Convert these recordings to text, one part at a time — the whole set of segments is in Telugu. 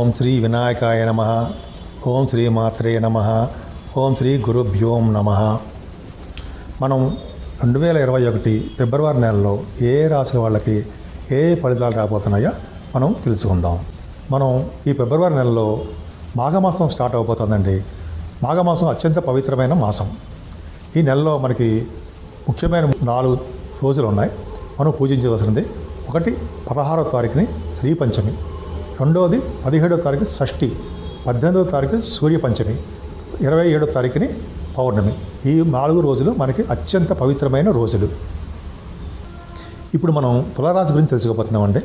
శ్రీ వినాయకాయ నమ ఓం శ్రీ మాత్రే నమ ఓం శ్రీ గురుభ్యోం నమ మనం రెండు వేల ఇరవై ఒకటి ఫిబ్రవరి నెలలో ఏ రాశి వాళ్ళకి ఏ ఏ ఫలితాలు రాబోతున్నాయో మనం తెలుసుకుందాం మనం ఈ ఫిబ్రవరి నెలలో మాఘమాసం స్టార్ట్ అవబోతుందండి మాఘమాసం అత్యంత పవిత్రమైన మాసం ఈ నెలలో మనకి ముఖ్యమైన నాలుగు రోజులు ఉన్నాయి మనం పూజించవలసింది ఒకటి పదహారవ తారీఖుని శ్రీ పంచమి రెండవది పదిహేడవ తారీఖు షష్ఠి పద్దెనిమిదవ తారీఖు సూర్య పంచమి ఇరవై ఏడవ తారీఖుని పౌర్ణమి ఈ నాలుగు రోజులు మనకి అత్యంత పవిత్రమైన రోజులు ఇప్పుడు మనం తులారాశి గురించి తెలుసుకోబోతున్నామండి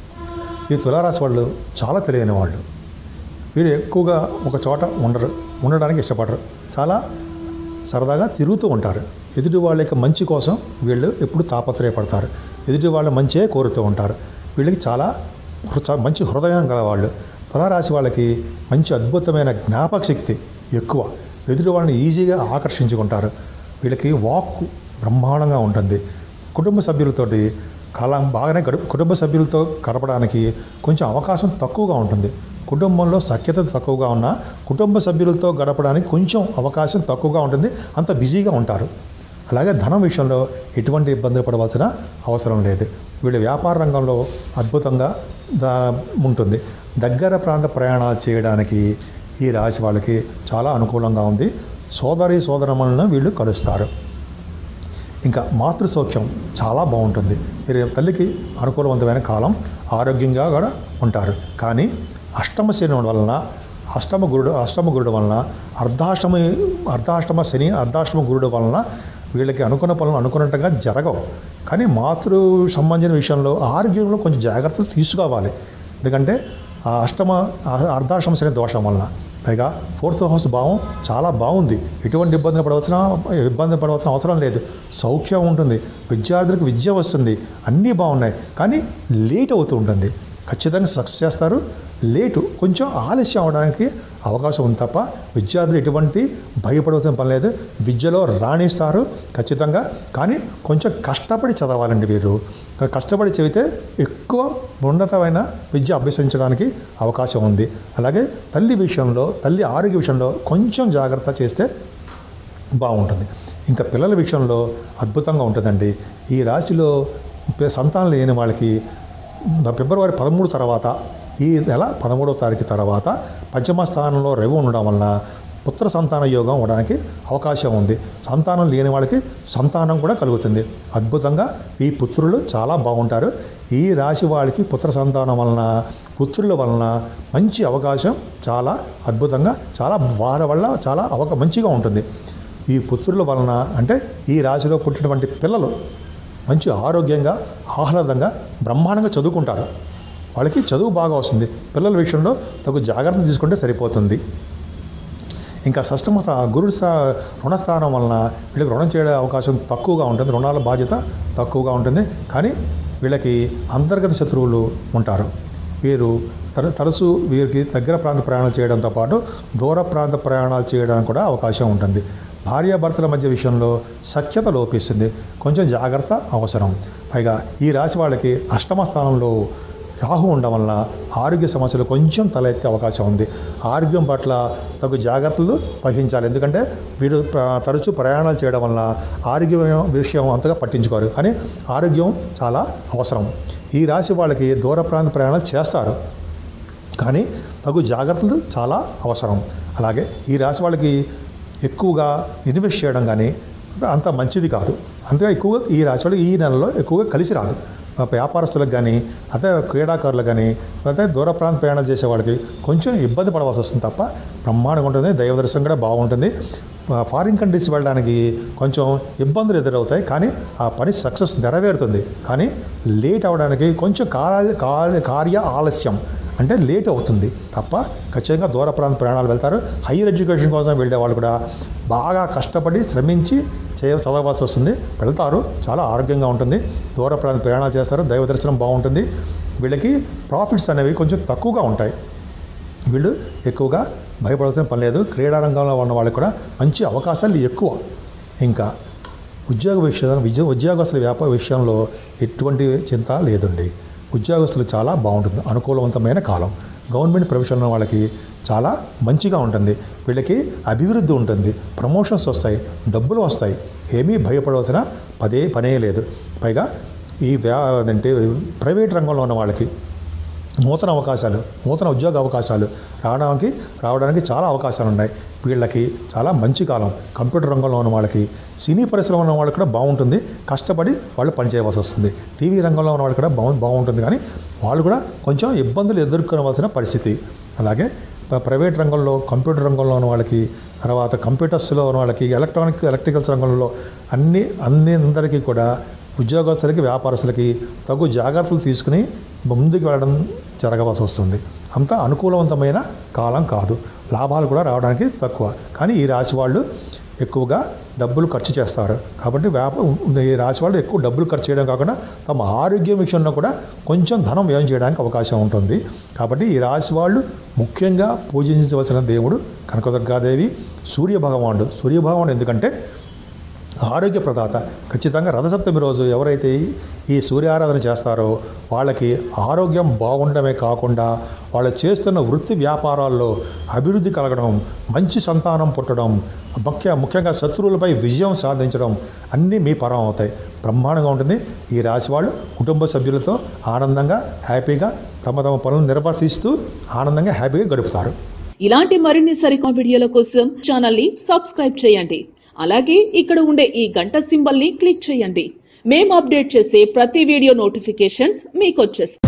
ఈ తులారాశి వాళ్ళు చాలా తెలియని వాళ్ళు వీరు ఎక్కువగా ఒక చోట ఉండరు ఉండడానికి ఇష్టపడరు చాలా సరదాగా తిరుగుతూ ఉంటారు ఎదుటి వాళ్ళ యొక్క మంచి కోసం వీళ్ళు ఎప్పుడు తాపత్రయపడతారు ఎదుటి వాళ్ళ మంచే కోరుతూ ఉంటారు వీళ్ళకి చాలా హృ- మంచి హృదయం గల వాళ్ళు తులారాశి వాళ్ళకి మంచి అద్భుతమైన జ్ఞాపక శక్తి ఎక్కువ ఎదుటి వాళ్ళని ఈజీగా ఆకర్షించుకుంటారు వీళ్ళకి వాక్ బ్రహ్మాండంగా ఉంటుంది కుటుంబ సభ్యులతోటి కాలం బాగానే గడుపు కుటుంబ సభ్యులతో గడపడానికి కొంచెం అవకాశం తక్కువగా ఉంటుంది కుటుంబంలో సఖ్యత తక్కువగా ఉన్నా కుటుంబ సభ్యులతో గడపడానికి కొంచెం అవకాశం తక్కువగా ఉంటుంది అంత బిజీగా ఉంటారు అలాగే ధనం విషయంలో ఎటువంటి ఇబ్బంది పడవలసిన అవసరం లేదు వీళ్ళు వ్యాపార రంగంలో అద్భుతంగా దా- ఉంటుంది దగ్గర ప్రాంత ప్రయాణాలు చేయడానికి ఈ రాశి వాళ్ళకి చాలా అనుకూలంగా ఉంది సోదరి సోదరములను వీళ్ళు కలుస్తారు ఇంకా మాతృ సౌఖ్యం చాలా బాగుంటుంది వీరి తల్లికి అనుకూలవంతమైన కాలం ఆరోగ్యంగా కూడా ఉంటారు కానీ అష్టమ శని వలన అష్టమ గురుడు అష్టమ గురుడు వలన అర్ధాష్టమ అర్ధాష్టమ శని అర్ధాష్టమ గురుడు వలన వీళ్ళకి అనుకున్న పనులు అనుకున్నట్టుగా జరగవు కానీ మాతృ సంబంధించిన విషయంలో ఆరోగ్యంలో కొంచెం జాగ్రత్తలు తీసుకోవాలి ఎందుకంటే ఆ అష్టమ ఆ- అర్ధాష్టమ శని దోషం వలన పైగా ఫోర్త్ హౌస్ భావం చాలా బాగుంది ఎటువంటి ఇబ్బంది పడవలసిన ఇబ్బంది పడవలసిన అవసరం లేదు సౌఖ్యం ఉంటుంది విద్యార్థులకు విద్య వస్తుంది అన్నీ బాగున్నాయి కానీ లేట్ అవుతూ ఉంటుంది ఖచ్చితంగా సక్సెస్ చేస్తారు లేటు కొంచెం ఆలస్యం అవడానికి అవకాశం ఉంది తప్ప విద్యార్థులు ఎటువంటి భయపడవలసిన పని లేదు విద్యలో రాణిస్తారు ఖచ్చితంగా కానీ కొంచెం కష్టపడి చదవాలండి వీరు కష్టపడి చదివితే ఎక్కువ ఉన్నతమైన విద్య అభ్యసించడానికి అవకాశం ఉంది అలాగే తల్లి విషయంలో తల్లి ఆరోగ్య విషయంలో కొంచెం జాగ్రత్త చేస్తే బాగుంటుంది ఇంకా పిల్లల విషయంలో అద్భుతంగా ఉంటుందండి ఈ రాశిలో పి- సంతానం లేని వాళ్ళకి ఫిబ్రవరి పదమూడు తర్వాత ఈ నెల పదమూడవ తారీఖు తర్వాత పంచమ స్థానంలో రవి ఉండడం వలన పుత్ర సంతాన యోగం అవడానికి అవకాశం ఉంది సంతానం లేని వాళ్ళకి సంతానం కూడా కలుగుతుంది అద్భుతంగా ఈ పుత్రులు చాలా బాగుంటారు ఈ రాశి వాళ్ళకి పుత్ర సంతానం వలన పుత్రుల వలన మంచి అవకాశం చాలా అద్భుతంగా చాలా వారి వల్ల చాలా అవక మంచిగా ఉంటుంది ఈ పుత్రుల వలన అంటే ఈ రాశిలో పుట్టినటువంటి పిల్లలు మంచి ఆరోగ్యంగా ఆహ్లాదంగా బ్రహ్మాండంగా చదువుకుంటారు వాళ్ళకి చదువు బాగా వస్తుంది పిల్లల విషయంలో తగు జాగ్రత్త తీసుకుంటే సరిపోతుంది ఇంకా షష్టమ స్థా- గురు స్థా రుణస్థానం వలన వీళ్ళకి రుణం చేయడం అవకాశం తక్కువగా ఉంటుంది రుణాల బాధ్యత తక్కువగా ఉంటుంది కానీ వీళ్ళకి అంతర్గత శత్రువులు ఉంటారు వీరు తర తరచూ వీరికి దగ్గర ప్రాంత ప్రయాణాలు చేయడంతో పాటు దూర ప్రాంత ప్రయాణాలు చేయడానికి కూడా అవకాశం ఉంటుంది భార్యాభర్తల మధ్య విషయంలో సఖ్యత లోపిస్తుంది కొంచెం జాగ్రత్త అవసరం పైగా ఈ రాశి వాళ్ళకి అష్టమ స్థానంలో రాహు ఉండడం వలన ఆరోగ్య సమస్యలు కొంచెం తలెత్తే అవకాశం ఉంది ఆరోగ్యం పట్ల తగు జాగ్రత్తలు వహించాలి ఎందుకంటే వీడు ప్ర- తరచూ ప్రయాణాలు చేయడం వలన ఆరోగ్యం విషయం అంతగా పట్టించుకోరు కానీ ఆరోగ్యం చాలా అవసరం ఈ రాశి వాళ్ళకి దూర ప్రాంత ప్రయాణాలు చేస్తారు కానీ తగు జాగ్రత్తలు చాలా అవసరం అలాగే ఈ రాశి వాళ్ళకి ఎక్కువగా ఇన్వెస్ట్ చేయడం కానీ అంత మంచిది కాదు అంతగా ఎక్కువగా ఈ రాశి వాళ్ళు ఈ నెలలో ఎక్కువగా కలిసి రాదు ఆ వ్యాపారస్తులకు కానీ అదే క్రీడాకారులకు కానీ అదే దూర ప్రాంత ప్రయాణాలు చేసే వాళ్ళకి కొంచెం ఇబ్బంది పడవలసి వస్తుంది తప్ప బ్రహ్మాండంగా ఉంటుంది దైవ దర్శనం కూడా బాగుంటుంది ఆ ఫారిన్ కంట్రీస్ వెళ్ళడానికి కొంచెం ఇబ్బందులు ఎదురవుతాయి కానీ ఆ పని సక్సెస్ నెరవేరుతుంది కానీ లేట్ అవ్వడానికి కొంచెం కార్య కార్య- కార్య ఆలస్యం అంటే లేట్ అవుతుంది తప్ప ఖచ్చితంగా దూర ప్రాంత ప్రయాణాలు వెళ్తారు హైయర్ ఎడ్యుకేషన్ కోసం వెళ్ళే వాళ్ళు కూడా బాగా కష్టపడి శ్రమించి చేయ చదవవలసి వస్తుంది వెళ్తారు చాలా ఆరోగ్యంగా ఉంటుంది దూర ప్రాంత ప్రయాణాలు చేస్తారు దైవ దర్శనం బాగుంటుంది వీళ్ళకి ప్రాఫిట్స్ అనేవి కొంచెం తక్కువగా ఉంటాయి వీళ్ళు ఎక్కువగా భయపడాల్సిన పని లేదు క్రీడా రంగంలో ఉన్న వాళ్ళకి కూడా మంచి అవకాశాలు ఎక్కువ ఇంకా ఉద్యోగ విషయం విద్య ఉద్యోగస్తుల వ్యాపార విషయంలో ఎటువంటి చింత లేదండి ఉద్యోగస్తులు చాలా బాగుంటుంది అనుకూలవంతమైన కాలం గవర్నమెంట్ ప్రొఫెషన్ ఉన్న వాళ్ళకి చాలా మంచిగా ఉంటుంది వీళ్ళకి అభివృద్ధి ఉంటుంది ప్రమోషన్స్ వస్తాయి డబ్బులు వస్తాయి ఏమీ భయపడవలసిన పదే పనే లేదు పైగా ఈ వ్యా అంటే ప్రైవేట్ రంగంలో ఉన్న వాళ్ళకి నూతన అవకాశాలు నూతన ఉద్యోగ అవకాశాలు రావడానికి రావడానికి చాలా అవకాశాలు ఉన్నాయి వీళ్ళకి చాలా మంచి కాలం కంప్యూటర్ రంగంలో ఉన్న వాళ్ళకి సినీ పరిశ్రమ ఉన్న వాళ్ళకి కూడా బాగుంటుంది కష్టపడి వాళ్ళు పనిచేయవలసి వస్తుంది టీవీ రంగంలో ఉన్న వాళ్ళకి కూడా బాగు బాగుంటుంది కానీ వాళ్ళు కూడా కొంచెం ఇబ్బందులు ఎదుర్కోవాల్సిన పరిస్థితి అలాగే ప- ప్రైవేట్ రంగంలో కంప్యూటర్ రంగంలో ఉన్న వాళ్ళకి తర్వాత కంప్యూటర్స్లో ఉన్న వాళ్ళకి ఎలక్ట్రానిక్ ఎలక్ట్రికల్స్ రంగంలో అన్ని అన్ని అందరికీ కూడా ఉద్యోగస్తులకి వ్యాపారస్తులకి తగు జాగ్రత్తలు తీసుకుని ముందుకు వెళ్ళడం జరగవలసి వస్తుంది అంత అనుకూలవంతమైన కాలం కాదు లాభాలు కూడా రావడానికి తక్కువ కానీ ఈ రాశి వాళ్ళు ఎక్కువగా డబ్బులు ఖర్చు చేస్తారు కాబట్టి వ్యాప ఈ రాశి వాళ్ళు ఎక్కువ డబ్బులు ఖర్చు చేయడం కాకుండా తమ ఆరోగ్యం విషయంలో కూడా కొంచెం ధనం వ్యయం చేయడానికి అవకాశం ఉంటుంది కాబట్టి ఈ రాశి వాళ్ళు ముఖ్యంగా పూజించవలసిన దేవుడు కనకదుర్గాదేవి సూర్య భగవానుడు సూర్య భగవానుడు ఎందుకంటే ఆరోగ్య ప్రదాత ఖచ్చితంగా రథసప్తమి రోజు ఎవరైతే ఈ- ఈ సూర్యారాధన చేస్తారో వాళ్ళకి ఆరోగ్యం బాగుండమే కాకుండా వాళ్ళు చేస్తున్న వృత్తి వ్యాపారాల్లో అభివృద్ధి కలగడం మంచి సంతానం పుట్టడం ముఖ్య ముఖ్యంగా శత్రువులపై విజయం సాధించడం అన్నీ మీ పరం అవుతాయి బ్రహ్మాండంగా ఉంటుంది ఈ రాశి వాళ్ళు కుటుంబ సభ్యులతో ఆనందంగా హ్యాపీగా తమ తమ పనులు నిర్వర్తిస్తూ ఆనందంగా హ్యాపీగా గడుపుతారు ఇలాంటి మరిన్ని సరికొత్త వీడియోల కోసం ఛానల్ ని సబ్స్క్రైబ్ చేయండి అలాగే ఇక్కడ ఉండే ఈ గంట సింబల్ ని క్లిక్ చేయండి మేము అప్డేట్ చేసే ప్రతి వీడియో నోటిఫికేషన్స్ మీకు వచ్చేస్తాయి